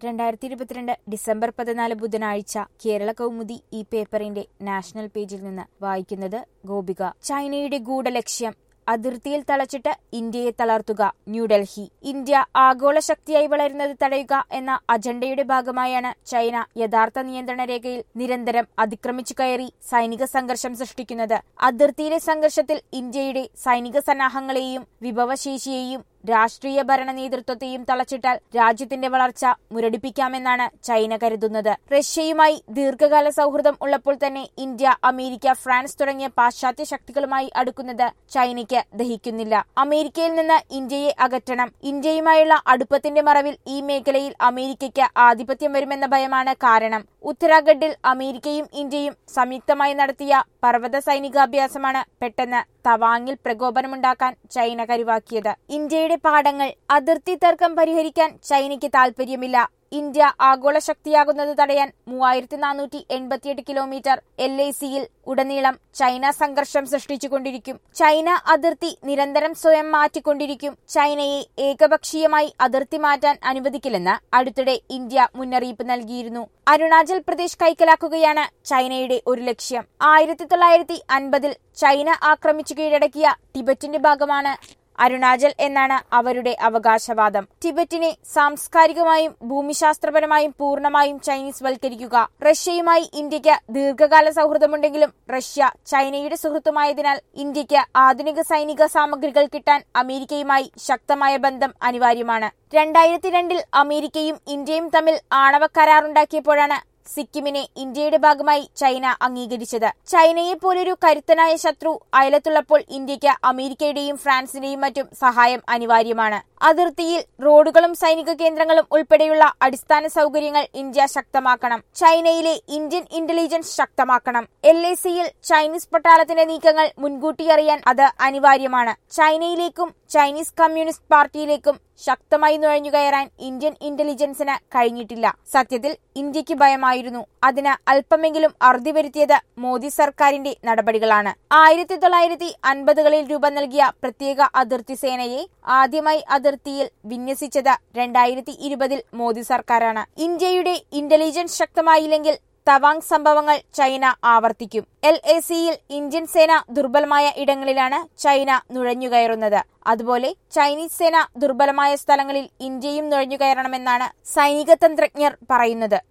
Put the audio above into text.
രണ്ടായിരത്തി ഇരുപത്തിരണ്ട് ഡിസംബർ പതിനാല് ബുധനാഴ്ച കേരള കൗമുദി ഈ പേപ്പറിന്റെ നാഷണൽ പേജിൽ നിന്ന് വായിക്കുന്നത് ഗോപിക ചൈനയുടെ ഗൂഢലക്ഷ്യം അതിർത്തിയിൽ തളച്ചിട്ട് ഇന്ത്യയെ തളർത്തുക ന്യൂഡൽഹി ഇന്ത്യ ആഗോള ശക്തിയായി വളരുന്നത് തടയുക എന്ന അജണ്ടയുടെ ഭാഗമായാണ് ചൈന യഥാർത്ഥ നിയന്ത്രണ രേഖയിൽ നിരന്തരം അതിക്രമിച്ചു കയറി സൈനിക സംഘർഷം സൃഷ്ടിക്കുന്നത് അതിർത്തിയിലെ സംഘർഷത്തിൽ ഇന്ത്യയുടെ സൈനിക സന്നാഹങ്ങളെയും വിഭവശേഷിയെയും രാഷ്ട്രീയ ഭരണ നേതൃത്വത്തെയും തളച്ചിട്ടാൽ രാജ്യത്തിന്റെ വളർച്ച മുരടിപ്പിക്കാമെന്നാണ് ചൈന കരുതുന്നത് റഷ്യയുമായി ദീർഘകാല സൗഹൃദം ഉള്ളപ്പോൾ തന്നെ ഇന്ത്യ അമേരിക്ക ഫ്രാൻസ് തുടങ്ങിയ പാശ്ചാത്യ ശക്തികളുമായി അടുക്കുന്നത് ചൈനയ്ക്ക് ദഹിക്കുന്നില്ല അമേരിക്കയിൽ നിന്ന് ഇന്ത്യയെ അകറ്റണം ഇന്ത്യയുമായുള്ള അടുപ്പത്തിന്റെ മറവിൽ ഈ മേഖലയിൽ അമേരിക്കയ്ക്ക് ആധിപത്യം വരുമെന്ന ഭയമാണ് കാരണം ഉത്തരാഖണ്ഡിൽ അമേരിക്കയും ഇന്ത്യയും സംയുക്തമായി നടത്തിയ പർവ്വത സൈനികാഭ്യാസമാണ് പെട്ടെന്ന് തവാങ്ങിൽ പ്രകോപനമുണ്ടാക്കാൻ ചൈന കരുവാക്കിയത് ഇന്ത്യയുടെ പാഠങ്ങൾ അതിർത്തി തർക്കം പരിഹരിക്കാൻ ചൈനയ്ക്ക് താൽപര്യമില്ല ഇന്ത്യ ആഗോള ശക്തിയാകുന്നത് തടയാൻ മൂവായിരത്തി നാനൂറ്റി എൺപത്തിയെട്ട് കിലോമീറ്റർ എൽ ഐ സിയിൽ ഉടനീളം ചൈന സംഘർഷം സൃഷ്ടിച്ചുകൊണ്ടിരിക്കും ചൈന അതിർത്തി നിരന്തരം സ്വയം മാറ്റിക്കൊണ്ടിരിക്കും ചൈനയെ ഏകപക്ഷീയമായി അതിർത്തി മാറ്റാൻ അനുവദിക്കില്ലെന്ന് അടുത്തിടെ ഇന്ത്യ മുന്നറിയിപ്പ് നൽകിയിരുന്നു അരുണാചൽ പ്രദേശ് കൈക്കലാക്കുകയാണ് ചൈനയുടെ ഒരു ലക്ഷ്യം ആയിരത്തി തൊള്ളായിരത്തി അൻപതിൽ ചൈന ആക്രമിച്ചു കീഴടക്കിയ ടിബറ്റിന്റെ ഭാഗമാണ് അരുണാചൽ എന്നാണ് അവരുടെ അവകാശവാദം ടിബറ്റിനെ സാംസ്കാരികമായും ഭൂമിശാസ്ത്രപരമായും പൂർണ്ണമായും ചൈനീസ് വൽക്കരിക്കുക റഷ്യയുമായി ഇന്ത്യക്ക് ദീർഘകാല സൗഹൃദമുണ്ടെങ്കിലും റഷ്യ ചൈനയുടെ സുഹൃത്തുമായതിനാൽ ഇന്ത്യക്ക് ആധുനിക സൈനിക സാമഗ്രികൾ കിട്ടാൻ അമേരിക്കയുമായി ശക്തമായ ബന്ധം അനിവാര്യമാണ് രണ്ടായിരത്തി രണ്ടിൽ അമേരിക്കയും ഇന്ത്യയും തമ്മിൽ ആണവ കരാറുണ്ടാക്കിയപ്പോഴാണ് സിക്കിമിനെ ഇന്ത്യയുടെ ഭാഗമായി ചൈന അംഗീകരിച്ചത് ചൈനയെ പോലൊരു കരുത്തനായ ശത്രു അയലത്തുള്ളപ്പോൾ ഇന്ത്യക്ക് അമേരിക്കയുടെയും ഫ്രാൻസിന്റെയും മറ്റും സഹായം അനിവാര്യമാണ് അതിർത്തിയിൽ റോഡുകളും സൈനിക കേന്ദ്രങ്ങളും ഉൾപ്പെടെയുള്ള അടിസ്ഥാന സൗകര്യങ്ങൾ ഇന്ത്യ ശക്തമാക്കണം ചൈനയിലെ ഇന്ത്യൻ ഇന്റലിജൻസ് ശക്തമാക്കണം എൽ എ സിയിൽ ചൈനീസ് പട്ടാളത്തിന്റെ നീക്കങ്ങൾ മുൻകൂട്ടി അറിയാൻ അത് അനിവാര്യമാണ് ചൈനയിലേക്കും ചൈനീസ് കമ്മ്യൂണിസ്റ്റ് പാർട്ടിയിലേക്കും ശക്തമായി നുഴഞ്ഞുകയറാൻ ഇന്ത്യൻ ഇന്റലിജൻസിന് കഴിഞ്ഞിട്ടില്ല സത്യത്തിൽ ഇന്ത്യക്ക് ഭയമായിരുന്നു അതിന് അല്പമെങ്കിലും അറുതി വരുത്തിയത് മോദി സർക്കാരിന്റെ നടപടികളാണ് ആയിരത്തി തൊള്ളായിരത്തി അൻപതുകളിൽ രൂപം നൽകിയ പ്രത്യേക അതിർത്തി സേനയെ ആദ്യമായി അതിർത്തിയിൽ വിന്യസിച്ചത് രണ്ടായിരത്തി ഇരുപതിൽ മോദി സർക്കാരാണ് ഇന്ത്യയുടെ ഇന്റലിജൻസ് ശക്തമായില്ലെങ്കിൽ തവാങ് സംഭവങ്ങൾ ചൈന ആവർത്തിക്കും എൽ എ സിയിൽ ഇന്ത്യൻ സേന ദുർബലമായ ഇടങ്ങളിലാണ് ചൈന നുഴഞ്ഞുകയറുന്നത് അതുപോലെ ചൈനീസ് സേന ദുർബലമായ സ്ഥലങ്ങളിൽ ഇന്ത്യയും നുഴഞ്ഞുകയറണമെന്നാണ് സൈനിക തന്ത്രജ്ഞർ പറയുന്നത്